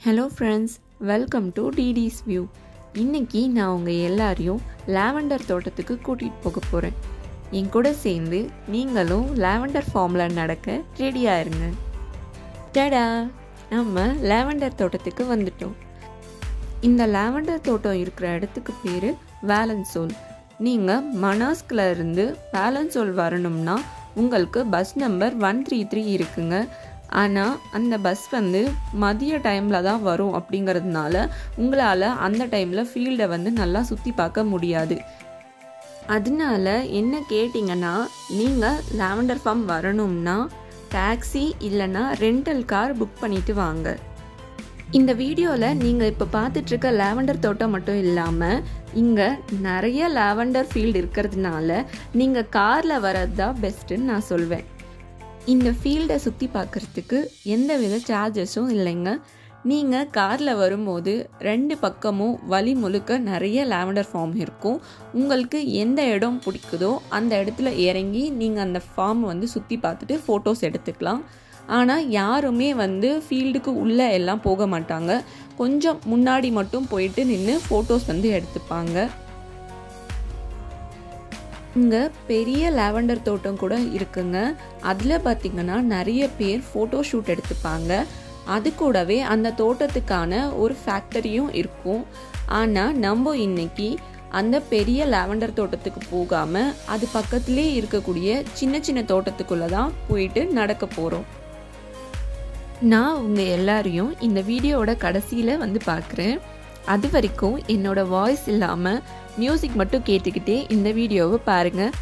hello friends welcome to TT's view இன்னைக்கு நான் உங்கள் எல்லாரையும் லாவெண்டர் தோட்டத்துக்கு கூட்டிகிட்டு போக போகிறேன் என் கூட சேர்ந்து நீங்களும் லாவெண்டர் ஃபார்மில் நடக்க ரெடியாக இருங்க டடா நம்ம லாவெண்டர் தோட்டத்துக்கு வந்துட்டோம் இந்த லாவெண்டர் தோட்டம் இருக்கிற இடத்துக்கு பேர் வேலன்சோல் நீங்கள் மனாஸ்கில் இருந்து வேலன்சோல் வரணும்னா உங்களுக்கு bus number one three three இருக்குங்க ஆனால் அந்த பஸ் வந்து மதிய டைமில் தான் வரும் அப்படிங்கிறதுனால உங்களால் அந்த டைமில் ஃபீல்டை வந்து நல்லா சுற்றி பார்க்க முடியாது அதனால என்ன கேட்டிங்கன்னா நீங்கள் லாவெண்டர் ஃபார்ம் வரணும்னா டாக்ஸி இல்லைன்னா ரெண்டல் கார் புக் பண்ணிட்டு வாங்க இந்த வீடியோவில் நீங்கள் இப்போ பார்த்துட்ருக்க லாவெண்டர் தோட்டம் மட்டும் இல்லாமல் இங்கே நிறைய லாவெண்டர் ஃபீல்டு இருக்கிறதுனால நீங்கள் காரில் வர்றது தான் பெஸ்ட்டுன்னு நான் சொல்வேன் இந்த ஃபீல்டை சுற்றி பார்க்குறதுக்கு எந்த வித சார்ஜஸும் இல்லைங்க நீங்கள் காரில் வரும்போது ரெண்டு பக்கமும் வழி முழுக்க நிறைய லாவெண்டர் ஃபார்ம் இருக்கும் உங்களுக்கு எந்த இடம் பிடிக்குதோ அந்த இடத்துல இறங்கி நீங்கள் அந்த ஃபார்ம் வந்து சுற்றி பார்த்துட்டு ஃபோட்டோஸ் எடுத்துக்கலாம் ஆனால் யாருமே வந்து ஃபீல்டுக்கு உள்ளே எல்லாம் போக மாட்டாங்க கொஞ்சம் முன்னாடி மட்டும் போயிட்டு நின்று ஃபோட்டோஸ் வந்து எடுத்துப்பாங்க இங்கே பெரிய லாவெண்டர் தோட்டம் கூட இருக்குங்க அதில் பார்த்திங்கன்னா நிறைய பேர் ஃபோட்டோ ஷூட் எடுத்துப்பாங்க அது கூடவே அந்த தோட்டத்துக்கான ஒரு ஃபேக்டரியும் இருக்கும் ஆனால் நம்ம இன்னைக்கு அந்த பெரிய லாவெண்டர் தோட்டத்துக்கு போகாமல் அது பக்கத்துலேயே இருக்கக்கூடிய சின்ன சின்ன தோட்டத்துக்குள்ளே தான் போயிட்டு நடக்க போகிறோம் நான் உங்கள் எல்லாரையும் இந்த வீடியோவோட கடைசியில் வந்து பார்க்குறேன் அது வரைக்கும் என்னோட வாய்ஸ் இல்லாமல் மியூசிக் மட்டும் கேட்டுக்கிட்டே இந்த வீடியோவை பாருங்கள்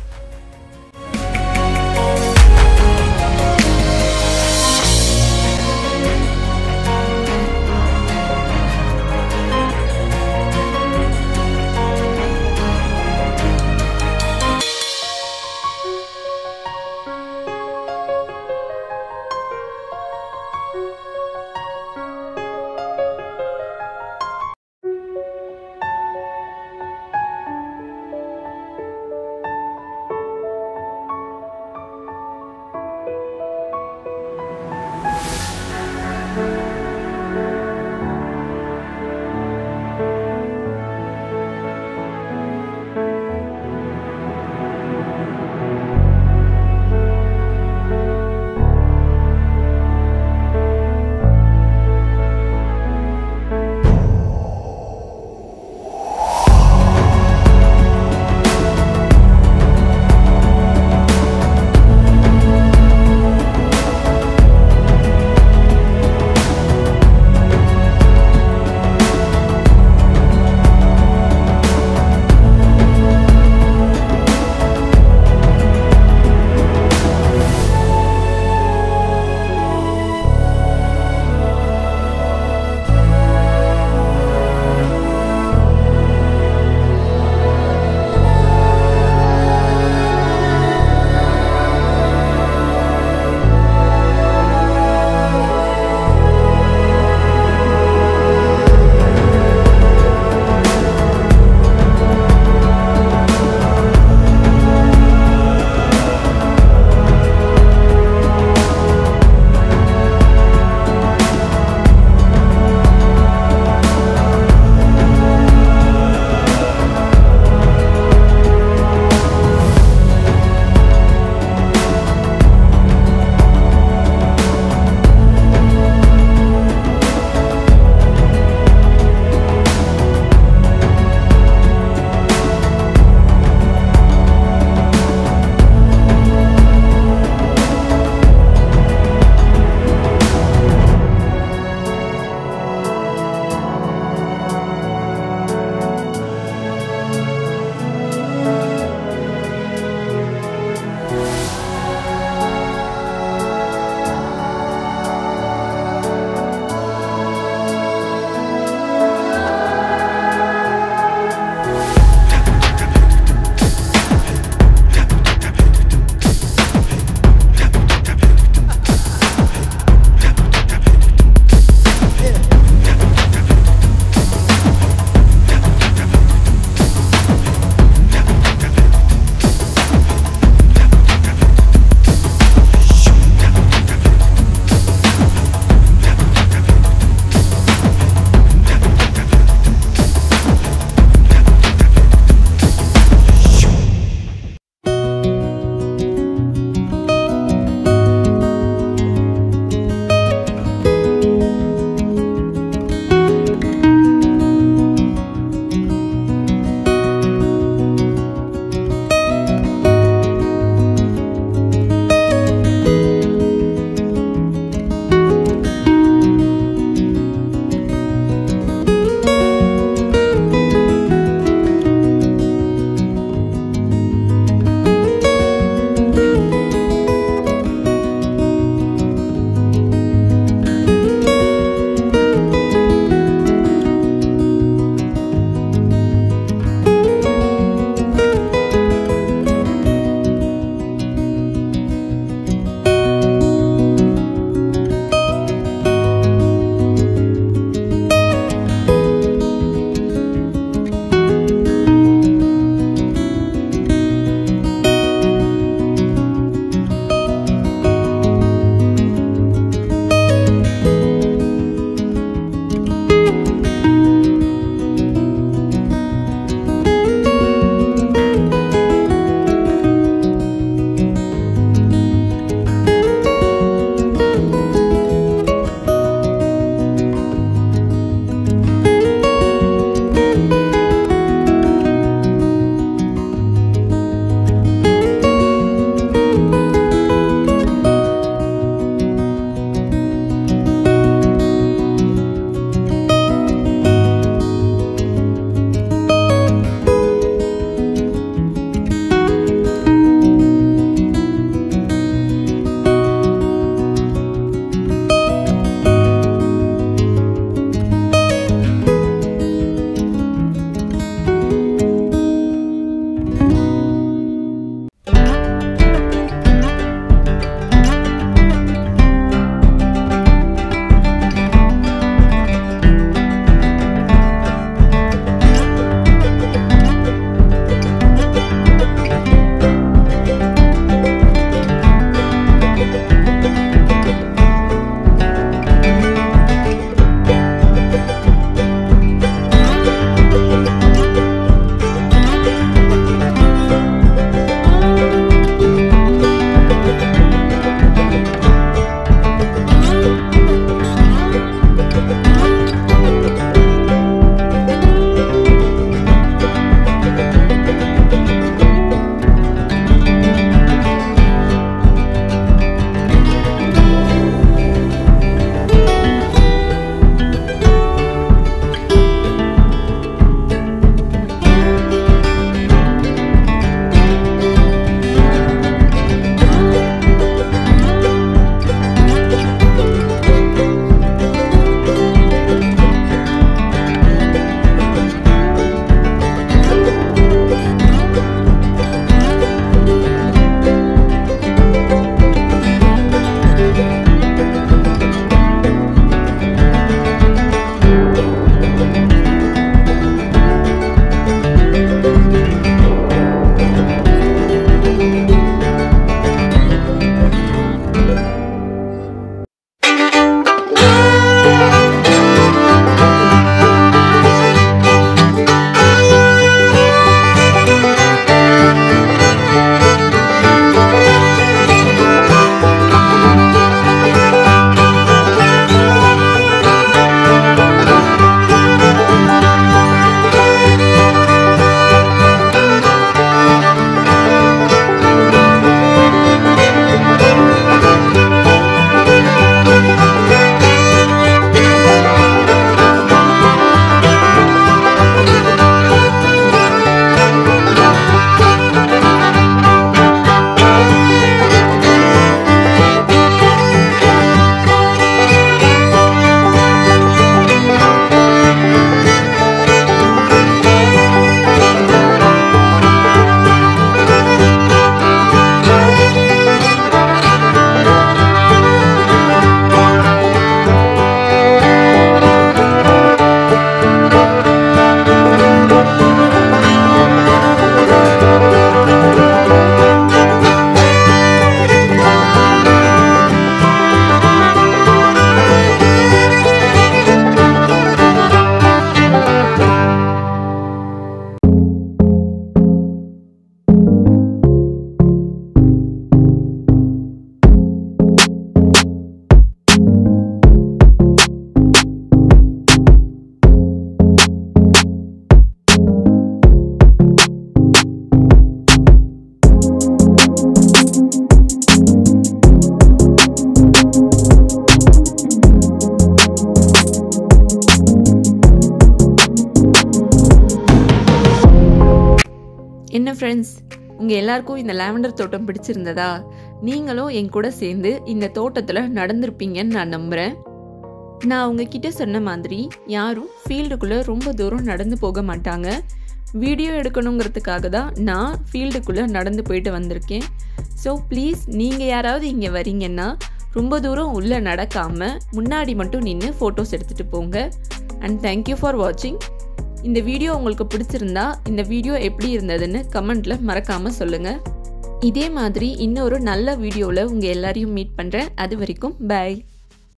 என்ன ஃப்ரெண்ட்ஸ் உங்கள் எல்லாருக்கும் இந்த லாவெண்டர் தோட்டம் பிடிச்சிருந்ததா நீங்களும் என் கூட சேர்ந்து இந்த தோட்டத்தில் நடந்திருப்பீங்கன்னு நான் நம்புகிறேன் நான் உங்ககிட்ட சொன்ன மாதிரி யாரும் ஃபீல்டுக்குள்ளே ரொம்ப தூரம் நடந்து போக மாட்டாங்க வீடியோ எடுக்கணுங்கிறதுக்காக தான் நான் ஃபீல்டுக்குள்ளே நடந்து போயிட்டு வந்திருக்கேன் ஸோ ப்ளீஸ் நீங்கள் யாராவது இங்கே வரீங்கன்னா ரொம்ப தூரம் உள்ளே நடக்காமல் முன்னாடி மட்டும் நின்று ஃபோட்டோஸ் எடுத்துகிட்டு போங்க அண்ட் தேங்க்யூ ஃபார் வாட்சிங் இந்த வீடியோ உங்களுக்கு பிடிச்சிருந்தா இந்த வீடியோ எப்படி இருந்ததுன்னு கமெண்ட்டில் மறக்காமல் சொல்லுங்கள் இதே மாதிரி இன்னொரு நல்ல வீடியோவில் உங்கள் எல்லாரையும் மீட் பண்ணுறேன் அது வரைக்கும் பாய்